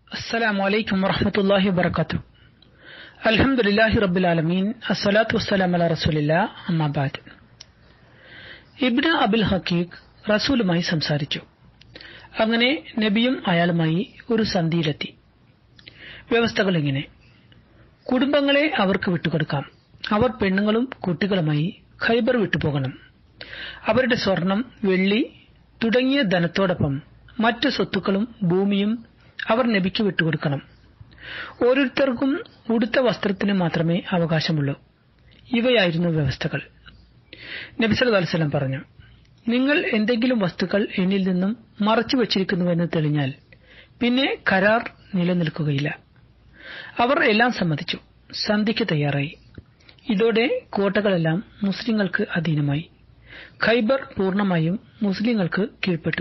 السلام عليكم ورحمة الله وبركاته الحمد لله رب العالمين الصلاة والسلام على رسول الله أما بعد ഇബ്ന അബുൽ ഹക്കീഖ് റസൂലുമായി സംസാരിച്ചു അങ്ങനെ നബിയും അയാളുമായി ഒരു സന്ധിയിലെത്തി വ്യവസ്ഥകൾ ഇങ്ങനെ കുടുംബങ്ങളെ അവർക്ക് വിട്ടുകൊടുക്കാം അവർ പെണ്ണുങ്ങളും കുട്ടികളുമായി ഖൈബർ വിട്ടുപോകണം അവരുടെ സ്വർണം വെള്ളി തുടങ്ങിയ ധനത്തോടൊപ്പം മറ്റു സ്വത്തുക്കളും ഭൂമിയും അവർ നബിക്ക് വിട്ടുകൊടുക്കണം ഓരോരുത്തർക്കും ഉടുത്ത വസ്ത്രത്തിന് മാത്രമേ അവകാശമുള്ളൂ ഇവയായിരുന്നു വ്യവസ്ഥകൾ നബി സല്ലല്ലാഹു അലൈഹി വസല്ലം പറഞ്ഞു നിങ്ങൾ എന്തെങ്കിലും വസ്തുക്കൾ എന്നിൽ നിന്നും മറച്ചു വച്ചിരിക്കുന്നുവെന്ന് തെളിഞ്ഞാൽ പിന്നെ കരാർ നിലനിൽക്കുകയില്ല അവർ എല്ലാം സമ്മതിച്ചു സന്ധിക്ക് തയ്യാറായി ഇതോടെ കോട്ടകളെല്ലാം മുസ്ലിങ്ങൾക്ക് അധീനമായി ഖൈബർ പൂർണ്ണമായും മുസ്ലിങ്ങൾക്ക് കീഴ്പ്പെട്ടു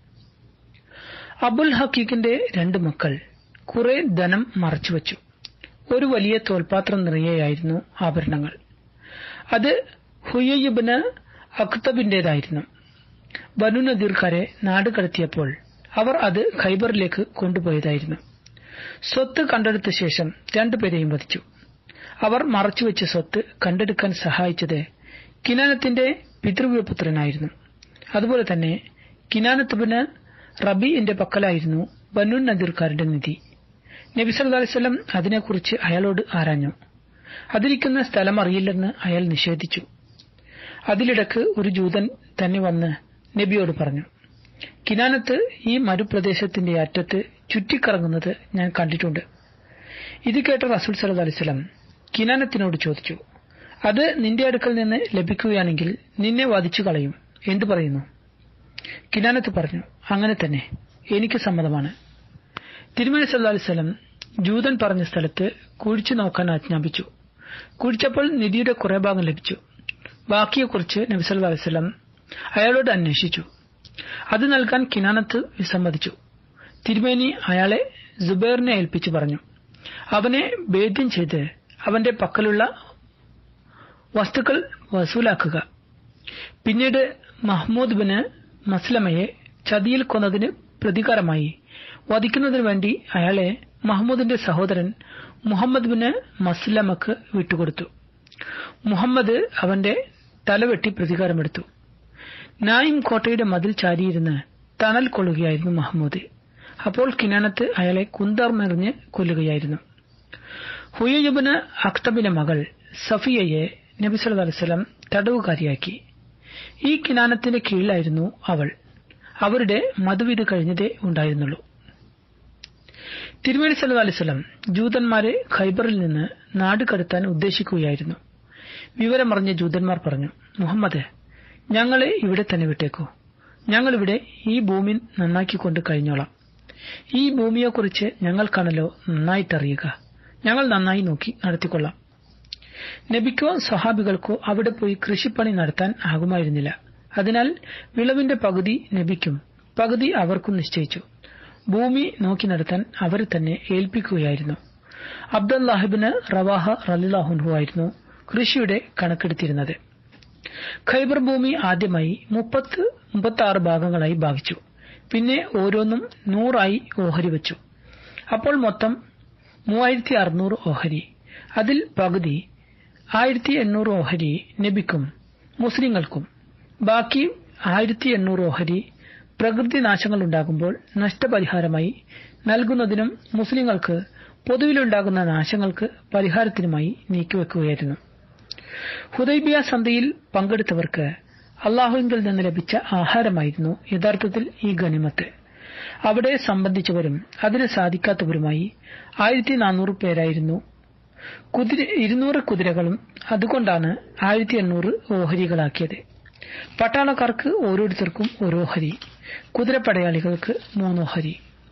അബുൽ ഹക്കീഖിന്റെ രണ്ട് മക്കൾ കുറെ ധനം മറച്ചുവച്ചു ഒരു വലിയ തോൽപാത്രം നിറയെയായിരുന്നു ആഭരണങ്ങൾ അത് ഹുയ്യബിന് അക്തബിന്റേതായിരുന്നു ബനു നദീർക്കാരെ നാട് കടത്തിയപ്പോൾ അവർ അത് ഖൈബറിലേക്ക് കൊണ്ടുപോയതായിരുന്നു സ്വത്ത് കണ്ടെടുത്ത ശേഷം രണ്ടുപേരെയും വധിച്ചു അവർ മറച്ചുവെച്ച സ്വത്ത് കണ്ടെടുക്കാൻ സഹായിച്ചത് കിനാനത്തിന്റെ പിതൃവ്യപുത്രനായിരുന്നു അതുപോലെ തന്നെ കിനാനത്തുബിന് റബീന്റെ പക്കലായിരുന്നു ബനു നദീർക്കാരുടെ നിധി നബി സല്ലല്ലാഹു അലൈഹി വസല്ലം അതിനെക്കുറിച്ച് അയാളോട് ആരാഞ്ഞു അതിരിക്കുന്ന സ്ഥലം അറിയില്ലെന്ന് അയാൾ നിഷേധിച്ചു അതിലിടക്ക് ഒരു ജൂതൻ തന്നെ വന്ന് നബിയോട് പറഞ്ഞു കിനാനത്ത് ഈ മരുപ്രദേശത്തിന്റെ അറ്റത്ത് ചുറ്റിക്കറങ്ങുന്നത് ഞാൻ കണ്ടിട്ടുണ്ട് ഇത് കേട്ട റസൂൽ സല്ലല്ലാഹു അലൈഹി വസല്ലം കിനാനത്തിനോട് ചോദിച്ചു അത് നിന്റെ അടുക്കൽ നിന്ന് ലഭിക്കുകയാണെങ്കിൽ നിന്നെ വധിച്ചു കളയും എന്തു പറയുന്നു കിനാനത്ത് പറഞ്ഞു അങ്ങനെ തന്നെ എനിക്ക് സമ്മതമാണ് തിരുമല സല്ലാ അലിസ്ലം ജൂതൻ പറഞ്ഞ സ്ഥലത്ത് കുഴിച്ചു നോക്കാൻ ആജ്ഞാപിച്ചു കുഴിച്ചപ്പോൾ നിധിയുടെ കുറെ ഭാഗം ലഭിച്ചു ബാക്കിയെക്കുറിച്ച് നബി സല്ലാ അലിസ്ലം അയാളോട് അന്വേഷിച്ചു അത് നൽകാൻ കിനാനത്ത് വിസമ്മതിച്ചു തിരുമേനി അയാളെ ജുബൈറിനെ ഏൽപ്പിച്ചു പറഞ്ഞു അവനെ ഭേദ്യം ചെയ്ത് അവന്റെ പക്കലുള്ള വസ്തുക്കൾ വസൂലാക്കുക പിന്നീട് മഹ്മൂദ് ബിന് മസ്ലമയെ ചതിയിൽ കൊന്നതിന് പ്രതികാരമായി വധിക്കുന്നതിനു വേണ്ടി അയാളെ മഹ്മൂദിന്റെ സഹോദരൻ മുഹമ്മദ് ബിന് മസ്ലമക്ക് വിട്ടുകൊടുത്തു മുഹമ്മദ് അവന്റെ തലവെട്ടി പ്രതികാരമെടുത്തു നായിം കോട്ടയുടെ മതിൽ ചാരിയിരുന്ന് തണൽ കൊള്ളുകയായിരുന്നു മഹ്മൂദ് അപ്പോൾ കിനാനത്ത് അയാളെ കുന്തർമെറിഞ്ഞ് കൊല്ലുകയായിരുന്നു ഹുയബിന് അക്തബിന്റെ മകൾ സഫിയയെ നബി സല്ലല്ലാഹു അലൈഹി വസല്ലം തടവുകാരിയാക്കി ഈ കിനാനത്തിന്റെ കീഴിലായിരുന്നു അവൾ അവരുടെ മധുവിത് കഴിഞ്ഞതേ ഉണ്ടായിരുന്നുള്ളൂ തിരുമേനി സല്ലു അലിസ്ലം ജൂതന്മാരെ ഖൈബറിൽ നിന്ന് നാട് കടത്താൻ ഉദ്ദേശിക്കുകയായിരുന്നു വിവരമറിഞ്ഞ ജൂതന്മാർ പറഞ്ഞു മുഹമ്മദ് ഞങ്ങളെ ഇവിടെ തന്നെ വിട്ടേക്കൂ ഞങ്ങളിവിടെ ഈ ഭൂമി നന്നാക്കിക്കൊണ്ട് കഴിഞ്ഞോളാം ഈ ഭൂമിയെക്കുറിച്ച് ഞങ്ങൾക്കാണല്ലോ നന്നായിട്ടറിയുക ഞങ്ങൾ നന്നായി നോക്കി നടത്തിക്കൊള്ളാം നബിക്കോ സഹാബികൾക്കോ അവിടെ പോയി കൃഷിപ്പണി നടത്താൻ ആകുമായിരുന്നില്ല അതിനാൽ വിളവിന്റെ പകുതി നബിക്കും പകുതി അവർക്കും നിശ്ചയിച്ചു ഭൂമി നോക്കി നടത്താൻ അവരെ തന്നെ ഏൽപ്പിക്കുകയായിരുന്നു അബ്ദുല്ലാഹിബിന് റവാഹ റലിലാഹുൻഹു ആയിരുന്നു കൃഷിയുടെ കണക്കെടുത്തിരുന്നത് ഖൈബർ ഭൂമി ആദ്യമായി മുപ്പത്ത് മുപ്പത്തി ആറ് ഭാഗങ്ങളായി ഭാഗിച്ചു പിന്നെ ഓരോന്നും നൂറായി ഓഹരി വെച്ചു അപ്പോൾ മൊത്തം മൂവായിരത്തി അറുന്നൂറ് ഓഹരി അതിൽ പകുതി ആയിരത്തി എണ്ണൂറ് ഓഹരി നബിക്കും മുസ്ലിങ്ങൾക്കും ബാക്കി ആയിരത്തി എണ്ണൂറ് ഓഹരി പ്രകൃതി നാശങ്ങൾ ഉണ്ടാകുമ്പോൾ നഷ്ടപരിഹാരമായി നൽകുന്നതിനും മുസ്ലിങ്ങൾക്ക് പൊതുവിലുണ്ടാകുന്ന നാശങ്ങൾക്ക് പരിഹാരത്തിനുമായി നീക്കിവെക്കുകയായിരുന്നു ഹുദൈബിയ സന്ധിയിൽ പങ്കെടുത്തവർക്ക് അള്ളാഹുവിങ്കിൽ നിന്ന് ലഭിച്ച ആഹാരമായിരുന്നു യഥാർത്ഥത്തിൽ ഈ ഗണിമത്ത് അവിടെ സംബന്ധിച്ചവരും അതിന് സാധിക്കാത്തവരുമായി ആയിരത്തി നാനൂറ് പേരായിരുന്നു കുതിര ഇരുന്നൂറ് കുതിരകളും അതുകൊണ്ടാണ് ആയിരത്തി എണ്ണൂറ് ഓഹരികളാക്കിയത് പട്ടാളക്കാർക്ക് ഓരോരുത്തർക്കും ഒരു ഓഹരി കുതിരപ്പടയാളികൾക്ക് മൂന്നോഹരി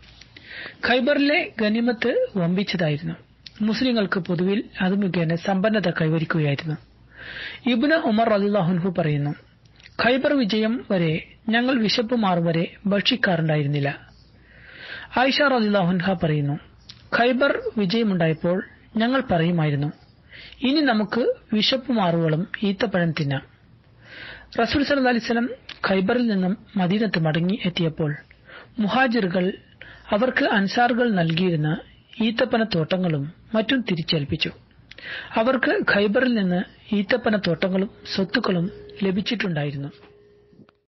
ഖൈബറിലെ ഗനിമത്ത് വമ്പിച്ചതായിരുന്നു മുസ്ലിങ്ങൾക്ക് പൊതുവിൽ അത് മുഖേന സമ്പന്നത കൈവരിക്കുകയായിരുന്നു ഇബ്ന് ഉമർ അള്ളാഹുൻഹു പറയുന്നു ഖൈബർ വിജയം വരെ ഞങ്ങൾ വിശപ്പ് മാറും വരെ ഭക്ഷിക്കാറുണ്ടായിരുന്നില്ല ആയിഷ റലില്ലാഹുൻഹ പറയുന്നു ഖൈബർ വിജയമുണ്ടായപ്പോൾ ഞങ്ങൾ പറയുമായിരുന്നു ഇനി നമുക്ക് വിശപ്പ് മാറുവോളം ഈത്തപ്പഴം തിന്നാം റസൂൽ സല്ലല്ലാഹു അലൈഹി വസല്ലം ഖൈബറിൽ നിന്നും മദീനത്ത് മടങ്ങി എത്തിയപ്പോൾ മുഹാജിറുകൾ അവർക്ക് അൻസാറുകൾ നൽകിയിരുന്ന ഈത്തപ്പനത്തോട്ടങ്ങളും മറ്റും തിരിച്ചേൽപ്പിച്ചു അവർക്ക് ഖൈബറിൽ നിന്ന് ഈത്തപ്പനത്തോട്ടങ്ങളും സ്വത്തുക്കളും ലഭിച്ചിട്ടുണ്ടായിരുന്നു